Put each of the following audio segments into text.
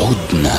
عدنا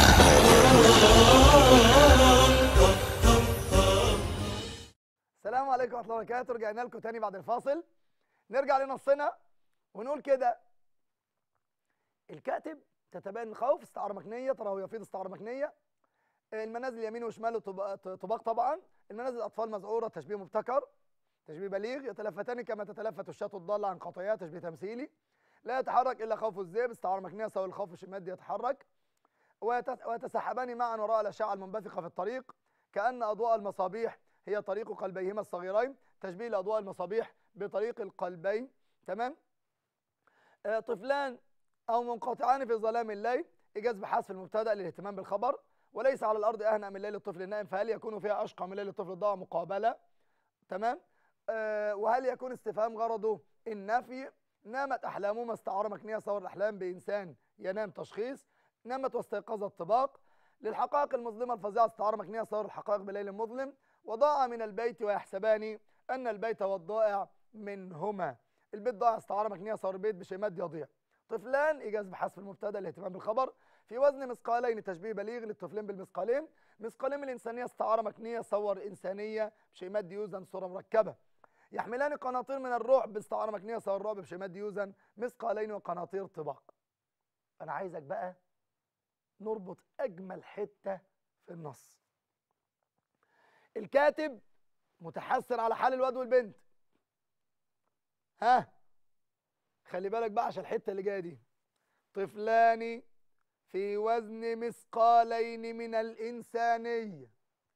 السلام عليكم ورحمه الله وبركاته رجعنا لكم تاني بعد الفاصل نرجع لنصنا ونقول كده الكاتب تتبين الخوف استعاره مكنيه تراه يفيض استعاره مكنيه المنازل يمين وشمال طب- طباق طبعا المنازل الاطفال مذعوره تشبيه مبتكر تشبيه بليغ يتلفتان كما تتلفت الشاة الضالة عن قطيعها تشبيه تمثيلي لا يتحرك الا خوف الذئب استعاره مكنيه سوى الخوف المادي يتحرك ويت- ويتسحبان معا وراء الاشعه المنبثقه في الطريق كان اضواء المصابيح هي طريق قلبيهما الصغيرين تشبيه لاضواء المصابيح بطريق القلبين تمام آه، طفلان او منقطعان في ظلام الليل ايجاز بحذف المبتدا للاهتمام بالخبر وليس على الارض اهنأ من ليل الطفل النائم فهل يكون فيها اشقى من ليل الطفل الضاع مقابله تمام آه وهل يكون استفهام غرضه النفي نامت احلامهما استعاره مكنيه صور الاحلام بانسان ينام تشخيص نامت واستيقظت طباق للحقائق المظلمه الفظيعه استعاره مكنيه صور الحقائق بليل مظلم وضاع من البيت ويحسبان ان البيت والضائع منهما البيت ضائع استعاره مكنيه صور البيت بشيمات يضيع طفلان ايجاز بحذف المبتدا الاهتمام بالخبر في وزن مثقالين تشبيه بليغ للطفلين بالمثقالين مثقالين من الانسانيه استعاره مكنيه صور انسانيه بشيمات ديوزن صوره مركبه يحملان قناطير من الرعب استعاره مكنيه صور الرعب بشيمات ديوزن مثقالين وقناطير طباق انا عايزك بقى نربط اجمل حته في النص الكاتب متحسر على حال الواد والبنت ها خلي بالك بقى عشان الحته اللي جايه دي طفلان في وزن مثقالين من الانسانيه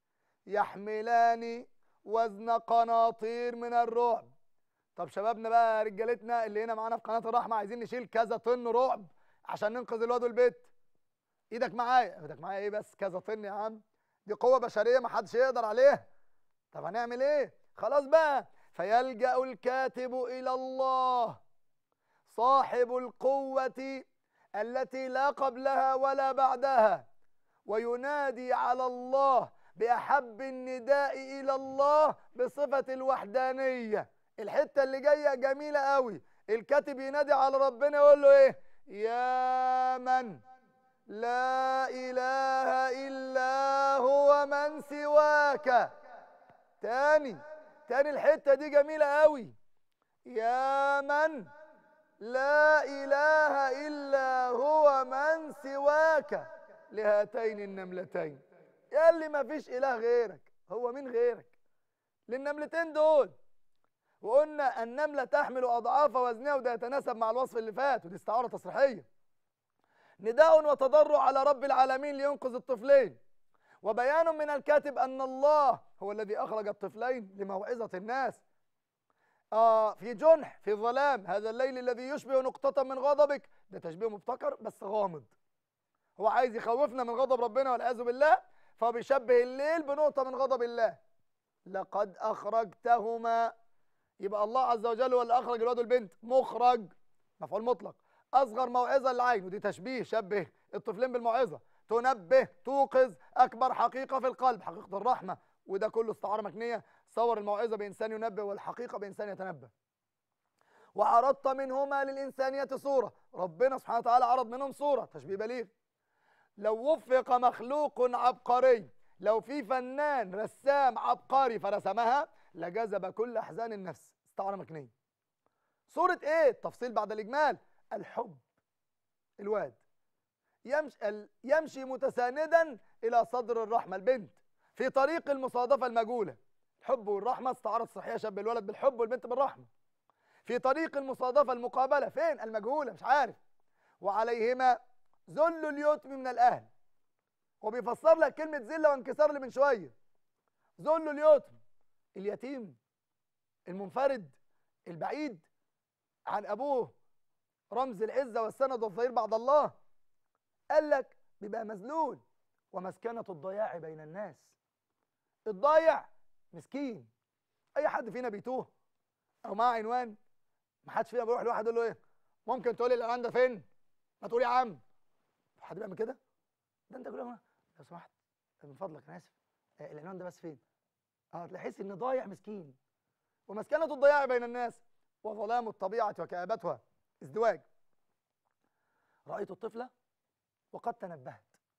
يحملان وزن قناطير من الرعب طب شبابنا بقى رجالتنا اللي هنا معانا في قناه الرحمه عايزين نشيل كذا طن رعب عشان ننقذ الواد والبيت ايدك معايا ايدك معايا ايه بس كذا طن يا عم دي قوه بشريه ما حدش يقدر عليها طب هنعمل ايه خلاص بقى فيلجأ الكاتب الى الله صاحب القوة التي لا قبلها ولا بعدها وينادي على الله بأحب النداء إلى الله بصفة الوحدانية الحتة اللي جاية جميلة قوي الكاتب ينادي على ربنا يقول له إيه يا من لا إله إلا هو من سواك تاني تاني الحتة دي جميلة قوي يا من لا إله إلا هو من سواك لهاتين النملتين يا اللي ما فيش إله غيرك هو مين غيرك للنملتين دول وقلنا النملة تحمل أضعاف وزنها وده يتناسب مع الوصف اللي فات ودي استعارة تصريحية نداء وتضرع على رب العالمين لينقذ الطفلين وبيان من الكاتب أن الله هو الذي أخرج الطفلين لموعظة الناس آه في جنح في ظلام هذا الليل الذي يشبه نقطة من غضبك ده تشبيه مبتكر بس غامض هو عايز يخوفنا من غضب ربنا والعياذ بالله فهو بيشبه الليل بنقطة من غضب الله لقد أخرجتهما يبقى الله عز وجل هو اللي أخرج الواد والبنت مخرج مفعول مطلق أصغر موعظة للعين ودي تشبيه شبه الطفلين بالموعظة تنبه توقظ أكبر حقيقة في القلب حقيقة الرحمة وده كله استعارة مكنية صور الموعظة بإنسان ينبه والحقيقة بإنسان يتنبه وعرضت منهما للإنسانية صورة ربنا سبحانه وتعالى عرض منهم صورة تشبيه بليغ لو وفق مخلوق عبقري لو في فنان رسام عبقري فرسمها لجذب كل أحزان النفس استعارة مكنية صورة إيه؟ التفصيل بعد الإجمال الحب الواد يمشي, ال- يمشي متساندا إلى صدر الرحمة البنت في طريق المصادفة المجهولة الحب والرحمة استعارة صحية شبه الولد بالحب والبنت بالرحمة في طريق المصادفة المقابلة فين المجهولة مش عارف وعليهما ذل اليتم من الأهل وبيفسر لك كلمة ذلة وانكسار اللي من شوية ذل اليتم اليتيم المنفرد البعيد عن أبوه رمز العزة والسند والظهير بعد الله قال لك بيبقى مذلول ومسكنة الضياع بين الناس الضايع مسكين اي حد فينا بيتوه او معاه عنوان ما حدش فينا بيروح لواحد يقول له ايه ممكن تقول لي العنوان ده فين ما تقول يا عم حد بيعمل كده ده انت كل يوم لو سمحت من فضلك انا اسف آه، العنوان ده بس فين اه تحس ان ضايع مسكين ومسكنة الضياع بين الناس وظلام الطبيعة وكآبتها ازدواج رأيت الطفلة وقد تنبهت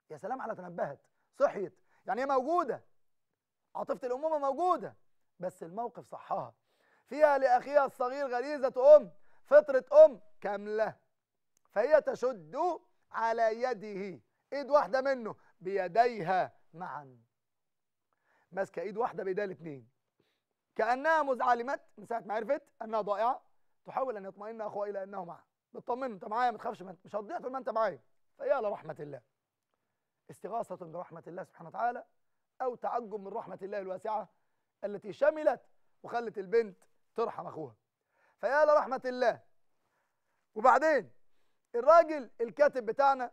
يا سلام على تنبهت صحيت يعني هي موجوده عاطفه الامومه موجوده بس الموقف صحها فيها لاخيها الصغير غريزه ام فطره ام كامله فهي تشد على يده ايد واحده منه بيديها معا ماسكه ايد واحده بايديها الاثنين كانها مذ علمت من ساعه ما عرفت انها ضائعه تحاول ان يطمئن اخوها الى انه معها بتطمنه انت معايا ما تخافش مش هتضيع طول ما انت معايا فيا لرحمه الله استغاثه برحمه الله سبحانه وتعالى او تعجب من رحمه الله الواسعه التي شملت وخلت البنت ترحم اخوها فيا لرحمه الله وبعدين الراجل الكاتب بتاعنا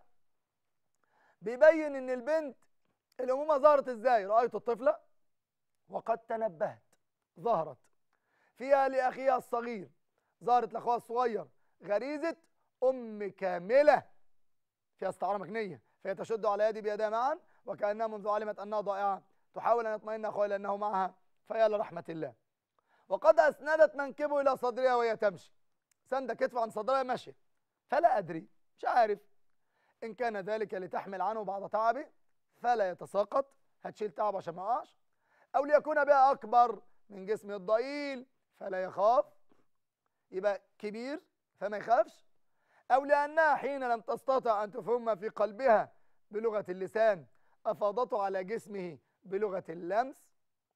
بيبين ان البنت الامومه ظهرت ازاي رايت الطفله وقد تنبهت ظهرت فيها لاخيها الصغير ظهرت لاخوها الصغير غريزه ام كامله فيها استعاره مكنيه فهي تشد على يدي بيدها معا وكانها منذ علمت انها ضائعه تحاول ان يطمئن اخوها لانه معها فيا لرحمه الله وقد اسندت منكبه الى صدرها وهي تمشي سند كتفه عن صدرها ماشيه فلا ادري مش عارف ان كان ذلك لتحمل عنه بعض تعبه فلا يتساقط هتشيل تعب عشان ما يقعش او ليكون بها اكبر من جسمه الضئيل فلا يخاف يبقى كبير فما يخافش او لانها حين لم تستطع ان تفهم ما في قلبها بلغه اللسان افاضته على جسمه بلغه اللمس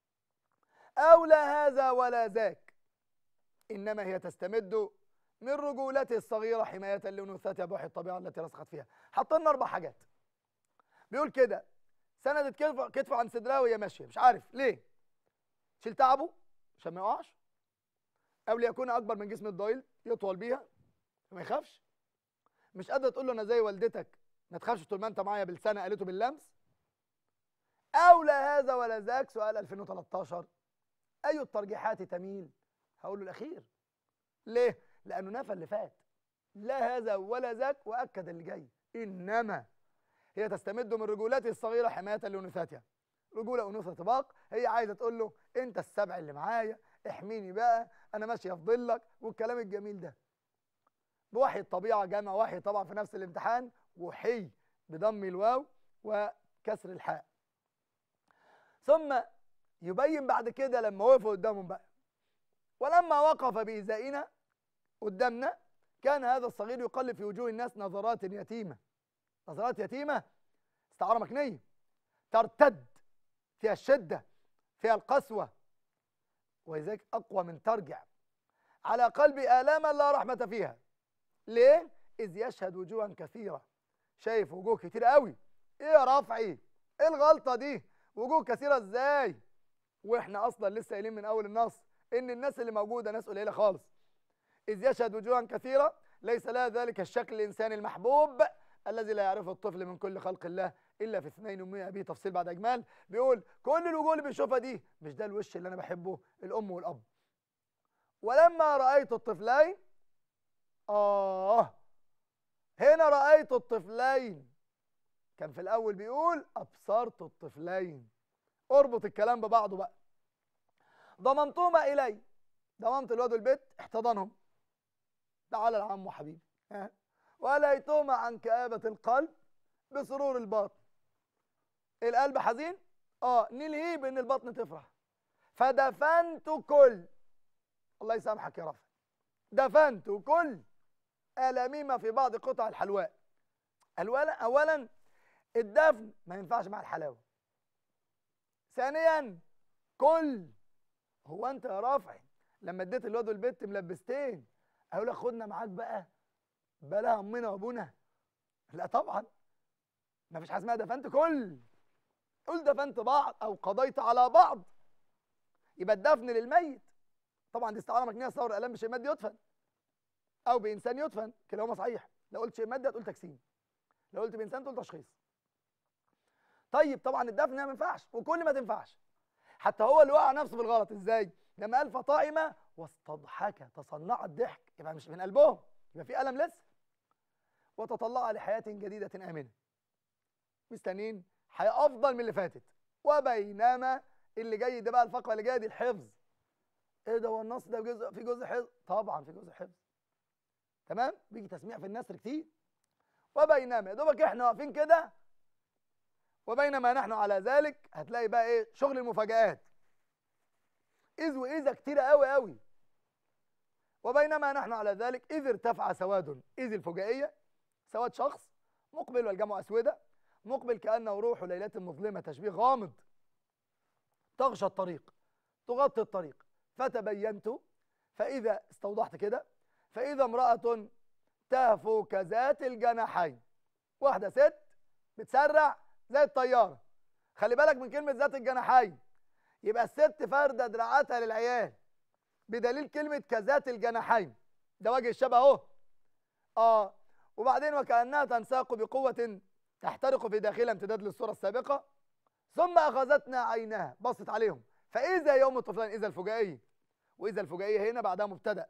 او لا هذا ولا ذاك انما هي تستمد من رجولته الصغيره حمايه لانوثتها بوحي الطبيعه التي رسخت فيها حط لنا اربع حاجات بيقول كده سندت كتفه كتفه عن صدرها وهي ماشيه مش عارف ليه شيل تعبه عشان ما يقعش او ليكون اكبر من جسم الضئيل يطول بيها فما يخافش مش قادره تقول له انا زي والدتك ما تخافش طول ما انت معايا بلسانه قالته باللمس او لا هذا ولا ذاك سؤال 2013 اي الترجيحات تميل هقول له الاخير ليه لانه نفى اللي فات لا هذا ولا ذاك واكد اللي جاي انما هي تستمد من رجولته الصغيره حمايه لانوثتها رجوله انوثه طباق هي عايزه تقول له انت السبع اللي معايا احميني بقى انا ماشيه في ظلك والكلام الجميل ده بوحي الطبيعه جمع وحي طبعا في نفس الامتحان وحي بضم الواو وكسر الحاء ثم يبين بعد كده لما وقفوا قدامهم بقى ولما وقف بإزائنا قدامنا كان هذا الصغير يقلب في وجوه الناس نظرات يتيمة نظرات يتيمة استعارة مكنية ترتد فيها الشدة فيها القسوة ولذلك أقوى من ترجع على قلب آلاما لا رحمة فيها ليه؟ إذ يشهد وجوها كثيرة شايف وجوه كتير قوي إيه يا رفعي؟ إيه الغلطة دي؟ وجوه كثيرة إزاي؟ وإحنا أصلا لسه قايلين من أول النص إن الناس اللي موجودة ناس قليلة خالص إذ يشهد وجوها كثيرة ليس لها ذلك الشكل الإنساني المحبوب الذي لا يعرفه الطفل من كل خلق الله إلا في اثنين ومئة به تفصيل بعد إجمال بيقول كل الوجوه اللي بنشوفها دي مش ده الوش اللي أنا بحبه الأم والأب ولما رأيت الطفلين آه هنا رأيت الطفلين كان في الأول بيقول أبصرت الطفلين اربط الكلام ببعضه بقى ضممتهما إلي ضممت الواد والبيت احتضنهم تعالى يا عم وحبيبي ها وليتهما عن كآبة القلب بسرور الباطن القلب حزين اه نلهيه بان البطن تفرح فدفنت كل الله يسامحك يا رفع دفنت كل ألاميم في بعض قطع الحلواء اولا اولا الدفن ما ينفعش مع الحلاوه ثانيا كل هو انت يا رافعي لما اديت الواد والبت ملبستين اقول لك خدنا معاك بقى بلا امنا وابونا لا طبعا ما فيش حاجه اسمها دفنت كل قول دفنت بعض او قضيت على بعض يبقى الدفن للميت طبعا دي استعاره مكنيه صور الالام بشيء مادي يدفن او بانسان يدفن كلاهما صحيح لو قلت شيء مادي هتقول تجسيم لو قلت بانسان تقول تشخيص طيب طبعا الدفن ما ينفعش وكل ما تنفعش حتى هو اللي وقع نفسه في الغلط ازاي لما قال فطائمه واستضحك تصنعت ضحك يبقى مش من قلبهم يبقى في الم لسه وتطلع لحياه جديده امنه مستنين حياه افضل من اللي فاتت وبينما اللي جاي ده بقى الفقره اللي جايه دي الحفظ ايه ده هو النص ده جزء في جزء حفظ طبعا في جزء حفظ تمام بيجي تسميع في النثر كتير وبينما يا دوبك احنا واقفين كده وبينما نحن على ذلك هتلاقي بقى ايه شغل المفاجآت إذ وإذا كتيرة قوي قوي وبينما نحن على ذلك إذ ارتفع سواد إذ الفجائية سواد شخص مقبل والجمع أسودة مقبل كأنه روح ليلة مظلمة تشبيه غامض تغشى الطريق تغطي الطريق فتبينت فإذا استوضحت كده فإذا امرأة تهفو كذات الجناحين واحدة ست بتسرع زي الطيارة خلي بالك من كلمة ذات الجناحين يبقى الست فاردة دراعاتها للعيال بدليل كلمة كذات الجناحين ده وجه الشبه اهو اه وبعدين وكأنها تنساق بقوة تحترق في داخلها امتداد للصورة السابقة ثم أخذتنا عينها بصت عليهم فإذا يوم الطفلان إذا الفجائية وإذا الفجائية هنا بعدها مبتدأ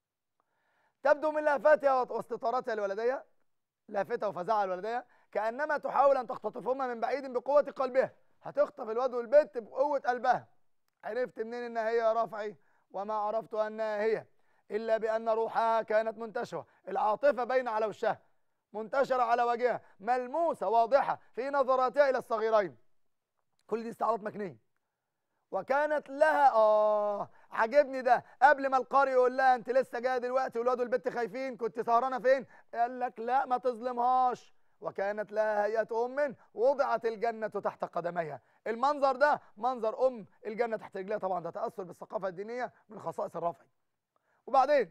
تبدو من لهفاتها واستطاراتها الولدية لافتة وفزعها الولدية كأنما تحاول أن تختطفهما من بعيد بقوة قلبها هتخطف الواد والبنت بقوة قلبها عرفت منين إنها هي يا رافعي وما عرفت أنها هي إلا بأن روحها كانت منتشرة العاطفة باينة على وشها منتشرة على وجهها ملموسة واضحة في نظراتها إلى الصغيرين كل دي استعارات مكنية وكانت لها آه عجبني ده قبل ما القارئ يقول لها أنت لسه جاية دلوقتي والواد والبنت خايفين كنت سهرانة فين؟ قال لك لا ما تظلمهاش وكانت لها هيئة أم وضعت الجنة تحت قدميها المنظر ده منظر أم الجنة تحت رجليها طبعا ده تأثر بالثقافة الدينية من خصائص الرافعي وبعدين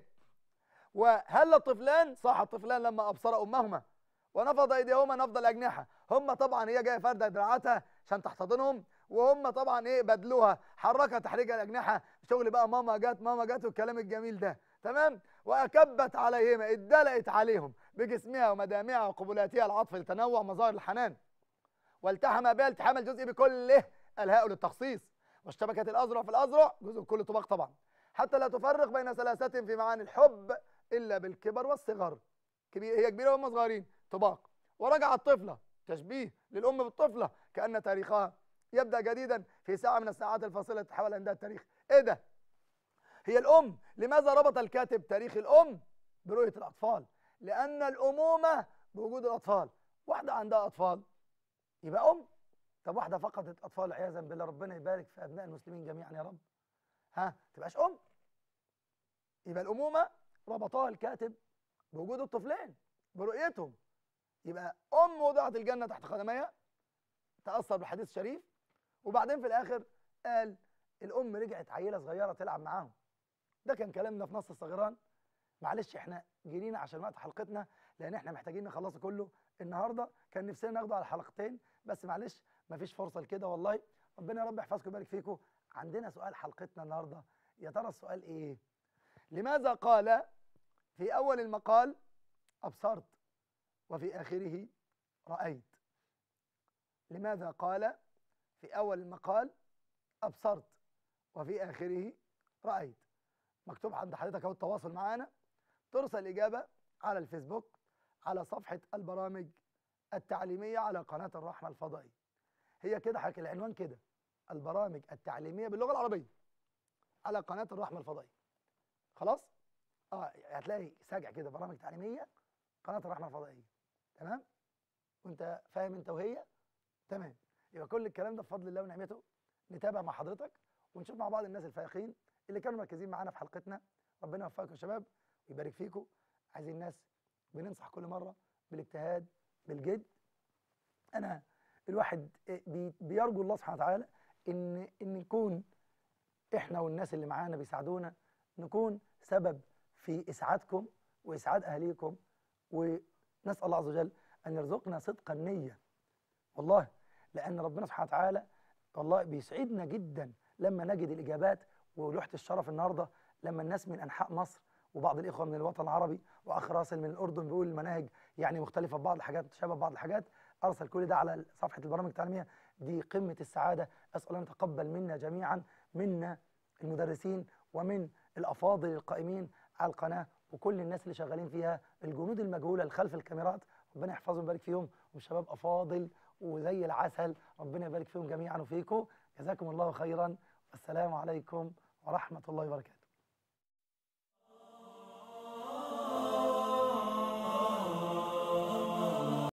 وهل الطفلان صاح الطفلان لما أبصر أمهما ونفض أيديهما نفض الأجنحة هم طبعا هي جاية فاردة دراعاتها عشان تحتضنهم وهم طبعا ايه بدلوها حركها تحريك الأجنحة شغل بقى ماما جت ماما جت والكلام الجميل ده تمام وأكبت عليهما اتدلقت عليهم بجسمها ومدامعها وقبلاتها العطف لتنوع مظاهر الحنان والتحم بها التحام الجزء بكله الهاء للتخصيص واشتبكت الأذرع في الأذرع جزء كل طباق طبعا حتى لا تفرق بين ثلاثة في معاني الحب إلا بالكبر والصغر كبير هي كبيرة وهم صغيرين طباق ورجع الطفلة تشبيه للأم بالطفلة كأن تاريخها يبدأ جديدا في ساعة من الساعات الفاصلة تحول عندها التاريخ إيه ده؟ هي الأم لماذا ربط الكاتب تاريخ الأم برؤية الأطفال؟ لأن الأمومة بوجود الأطفال واحدة عندها أطفال يبقى أم طب واحدة فقدت أطفال عياذا بالله ربنا يبارك في أبناء المسلمين جميعا يا رب ها تبقاش أم يبقى الأمومة ربطها الكاتب بوجود الطفلين برؤيتهم يبقى أم وضعت الجنة تحت قدميها تأثر بالحديث الشريف وبعدين في الآخر قال الأم رجعت عيلة صغيرة تلعب معاهم ده كان كلامنا في نص الصغيران معلش احنا جرينا عشان وقت حلقتنا لان احنا محتاجين نخلصه كله النهارده كان نفسنا ناخده على حلقتين بس معلش مفيش فرصه لكده والله ربنا يا رب يحفظكم ويبارك فيكم عندنا سؤال حلقتنا النهارده يا ترى السؤال ايه لماذا قال في اول المقال ابصرت وفي اخره رايت لماذا قال في اول المقال ابصرت وفي اخره رايت مكتوب عند حضرتك اهو التواصل معانا ترسل إجابة على الفيسبوك على صفحة البرامج التعليمية على قناة الرحمة الفضائية هي كده حكي العنوان كده البرامج التعليمية باللغة العربية على قناة الرحمة الفضائية خلاص؟ اه هتلاقي ساجع كده برامج تعليمية قناة الرحمة الفضائية تمام؟ وانت فاهم انت وهي؟ تمام يبقى كل الكلام ده بفضل الله ونعمته نتابع مع حضرتك ونشوف مع بعض الناس الفائقين اللي كانوا مركزين معانا في حلقتنا ربنا يوفقكم يا شباب ويبارك فيكم عايزين الناس بننصح كل مره بالاجتهاد بالجد انا الواحد بي بيرجو الله سبحانه وتعالى ان ان نكون احنا والناس اللي معانا بيساعدونا نكون سبب في اسعادكم واسعاد اهليكم ونسال الله عز وجل ان يرزقنا صدق النيه والله لان ربنا سبحانه وتعالى والله بيسعدنا جدا لما نجد الاجابات ولوحه الشرف النهارده لما الناس من انحاء مصر وبعض الاخوه من الوطن العربي واخ راسل من الاردن بيقول المناهج يعني مختلفه في بعض الحاجات متشابهه في بعض الحاجات ارسل كل ده على صفحه البرامج التعليميه دي قمه السعاده اسال الله ان يتقبل منا جميعا منا المدرسين ومن الافاضل القائمين على القناه وكل الناس اللي شغالين فيها الجنود المجهوله اللي خلف الكاميرات ربنا يحفظهم ويبارك فيهم وشباب افاضل وزي العسل ربنا يبارك فيهم جميعا وفيكم جزاكم الله خيرا والسلام عليكم ورحمه الله وبركاته